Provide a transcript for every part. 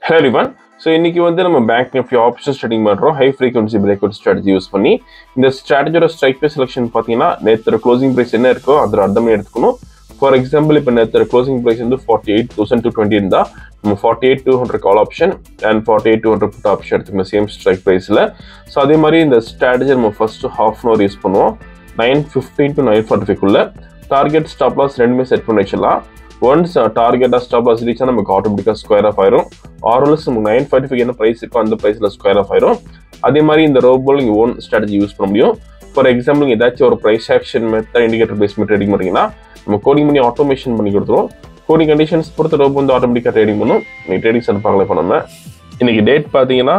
hello ரிவன் so இன்னைக்கு வந்து நம்ம பேங்க் நிஃப்டி ஆப்ஷன் ட்ரேடிங் பண்ணுறோம் high frequency break out strategy use பண்ணி இந்த ஸ்ட்ராட்டஜியோட ஸ்ட்ரைக் ப்ரைஸ் செலெக்ஷன் பார்த்தீங்கன்னா நேற்று க்ளோசிங் ப்ரைஸ் என்ன இருக்கோ அதில் அர்த்தம் எடுத்துக்கணும் ஃபார் எக்ஸாம்பிள் இப்போ நேற்று க்ளோசிங் ப்ரைஸ் வந்து forty eight thousand two twenty இருந்தால் நம்ம forty eight two hundred call option and forty eight two hundred put option எடுத்துக்கணும் சேம் ஸ்ட்ரைக் ப்ரைஸில் ஸோ அதே மாதிரி இந்த ஸ்ட்ராட்டஜி நம்ம first half an hour use பண்ணுவோம் nine fifteen to nine forty ஃபைவ்க்குள்ள டார்கெட் ஸ்டாப் லாஸ் ரெண்டுமே செட் பண்ணி வச்சிடலாம் ஒன்ஸ் டார்கெட்டாக ஸ்டாப் லாஸ் ரீச் நமக்கு ஆட்டோமேட்டிக்காக ஸ்கொயர் ஆஃப் ஆயிரும் ஆர்எல்எஸ் நமக்கு நைன் ஃபார்ட்டி ஃபைவ் என்ன ப்ரைஸ் இருக்கோ அந்த ப்ரைஸில் ஸ்கொயர் ஆஃப் ஆயிரும் அதே மாதிரி இந்த ரோபோல் நீங்கள் ஓன் ஸ்ட்ராட்டஜி யூஸ் பண்ண முடியும் ஃபார் எக்ஸாம்பிள் ஏதாச்சும் ஒரு price action method indicator base method trading பண்ணீங்கன்னா நம்ம கோடிங் பண்ணி ஆட்டோமேஷன் பண்ணி கொடுத்துருவோம் கோடிங் கண்டிஷன்ஸ் பொறுத்த ரோபோ வந்து ஆட்டோமேட்டிக்காக ட்ரேடிங் பண்ணும் நீங்கள் ட்ரேடிங் செட் பார்க்கல இப்போ நம்ம இன்னைக்கு டேட் பார்த்தீங்கன்னா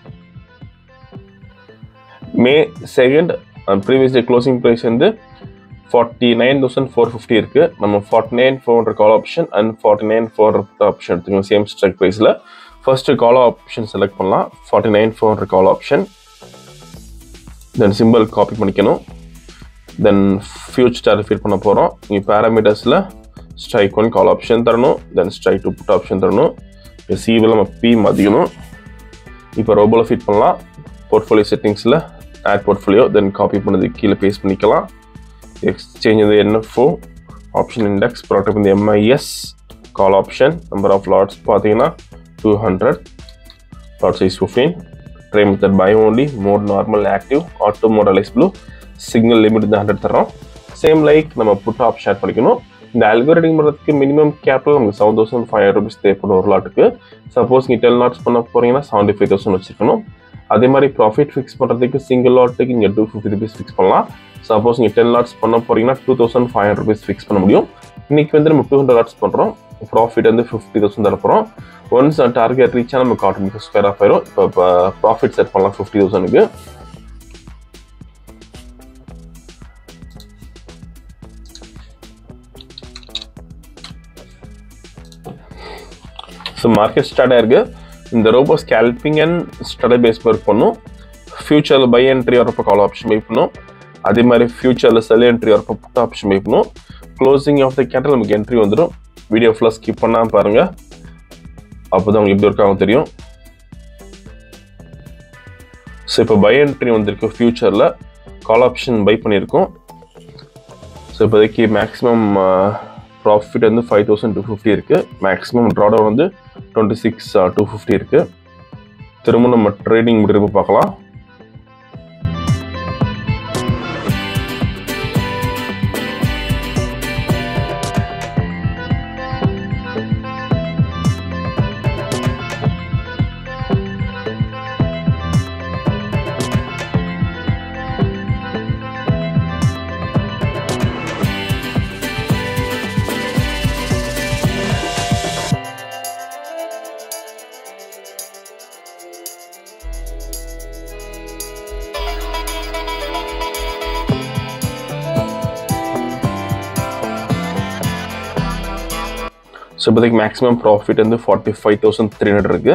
May second previous day closing price வந்து forty nine thousand four fifty இருக்குது நம்ம forty nine four hundred call option and forty nine four option எடுத்துக்கோங்க சேம் ஸ்ட்ரைக் ப்ரைஸில் ஃபர்ஸ்ட்டு கால் ஆப்ஷன் செலக்ட் பண்ணலாம் forty nine four hundred call option then simple copy பண்ணிக்கணும் then future டாரிஃப் fit பண்ண போகிறோம் இங்கே பேராமீட்டர்ஸில் ஸ்ட்ரைக் ஒன் கால் ஆப்ஷன் தரணும் then strike two put option தரணும் சிவில் நம்ம பி மதிக்கணும் இப்போ ரோபோவில் ஃபிட் பண்ணலாம் போர்ட்ஃபோலியோ செட்டிங்ஸில் ஆட் போர்ட்ஃபோலியோ தென் காப்பி பண்ணது கீழே பேஸ்ட் பண்ணிக்கலாம் எக்ஸ்சேஞ்ச் வந்து என்எஃப்ஓ ஆப்ஷன் இண்டெக்ஸ் ப்ராடக்ட் வந்து MIS call option number of lots பார்த்தீங்கன்னா two hundred lot size fifteen try method buy only mode normal active auto மோடலைஸ் blue signal limit வந்து hundred தரோம் same like நம்ம put option add பண்ணிக்கணும் இந்த அல்கோரேட்டிங் பண்ணுறதுக்கு மினிமம் கேபிட்டல் நமக்கு seven thousand five hundred rupees தேவைப்படும் ஒரு லாட்டுக்கு சப்போஸ் நீங்கள் டென் லாட்ஸ் பண்ண போகிறீங்கன்னா செவன்ட்டி ஃபைவ் தௌசண்ட் வச்சுருக்கணும் அதே மாதிரி ப்ராஃபிட் ஃபிக்ஸ் பண்ணுறதுக்கு சிங்கிள் லாட்டுக்கு இங்கே டூ ஃபிஃப்டி ருபீஸ் ஃபிக்ஸ் பண்ணலாம் சப்போஸ் நீங்கள் டென் லாட்ஸ் பண்ண போகிறீங்கன்னா two thousand five hundred rupees fix பண்ண முடியும் இன்னைக்கு வந்து நம்ம டூ ஹண்ட்ரட் லாட்ஸ் பண்ணுறோம் ப்ராஃபிட் வந்து ஃபிஃப்டி தௌசண்ட் தர போகிறோம் ஒன்ஸ் டார்கெட் ரீச்சாக நமக்கு ஆட்டோமேட்டிக் ஸ்கொயர் ஆஃப் ஆயிரும் இப்போ இப்போ ப்ராஃபிட் செட் பண்ணலாம் ஃபிஃப்டி தௌசண்ட்க்கு ஸோ மார்க்கெட் ஸ்டார்ட் ஆயிருக்கு இந்த robo scalping and study base work பண்ணும் ஃபியூச்சரில் பை என்ட்ரி வரப்போ கால் ஆப்ஷன் பை பண்ணும் அதே மாதிரி ஃபியூச்சரில் செல் என்ட்ரி வரப்போ புட் ஆப்ஷன் பை பண்ணும் க்ளோசிங் ஆஃப் த கேட்டல் நமக்கு என்ட்ரி வந்துடும் வீடியோ ஃபுல்லாக ஸ்கிப் பண்ணாமல் பாருங்கள் அப்போ தான் உங்களுக்கு எப்படி இருக்காங்க தெரியும் ஸோ இப்போ பை என்ட்ரி வந்திருக்கு ஃபியூச்சரில் கால் ஆப்ஷன் பை பண்ணியிருக்கோம் ஸோ இப்போதைக்கு மேக்ஸிமம் ப்ராஃபிட் வந்து ஃபைவ் தௌசண்ட் டூ ஃபிஃப்டி இருக்குது மேக்ஸிமம் ட்ராடர் வந்து டுவெண்ட்டி சிக்ஸ் டூ ஃபிஃப்டி இருக்குது திரும்ப நம்ம ட்ரேடிங் முடிவு பார்க்கலாம் ஸோ இப்போதைக்கு மேக்ஸிமம் ப்ராஃபிட் வந்து forty five thousand three hundred இருக்கு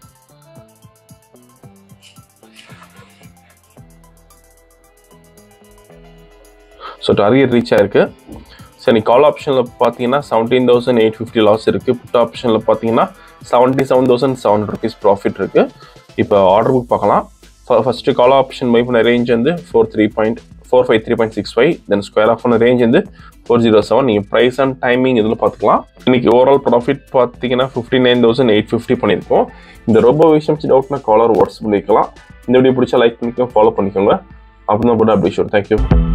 ஸோ டார்கெட் ரீச் ஆயிருக்கு சரி கால் ஆப்ஷனில் பார்த்தீங்கன்னா seventeen thousand eight fifty loss இருக்குது புட் ஆப்ஷனில் பார்த்தீங்கன்னா seventy seven thousand seven hundred rupees profit இருக்குது இப்போ ஆர்டர் புக் பார்க்கலாம் ஃபஸ்ட்டு கால் ஆப்ஷன் பை பண்ண ரேஞ்ச் வந்து four three point four five three point six five then square off பண்ண range வந்து ஃபோர் ஜீரோ செவன் நீங்கள் ப்ரைஸ் அண்ட் டைமிங் இதில் பார்த்துக்கலாம் இன்னைக்கு ஓவரால் ப்ராஃபிட் பார்த்தீங்கன்னா fifty nine thousand eight fifty பண்ணியிருக்கோம் இந்த ரொம்ப விஷயம் டவுட்னா காலர் வாட்ஸ்அப் பண்ணிக்கலாம் இந்த வீடியோ பிடிச்சா லைக் பண்ணிக்கோங்க ஃபாலோ பண்ணிக்கோங்க அப்போ தான் போட்டு அப்டேஷன் தேங்க்யூ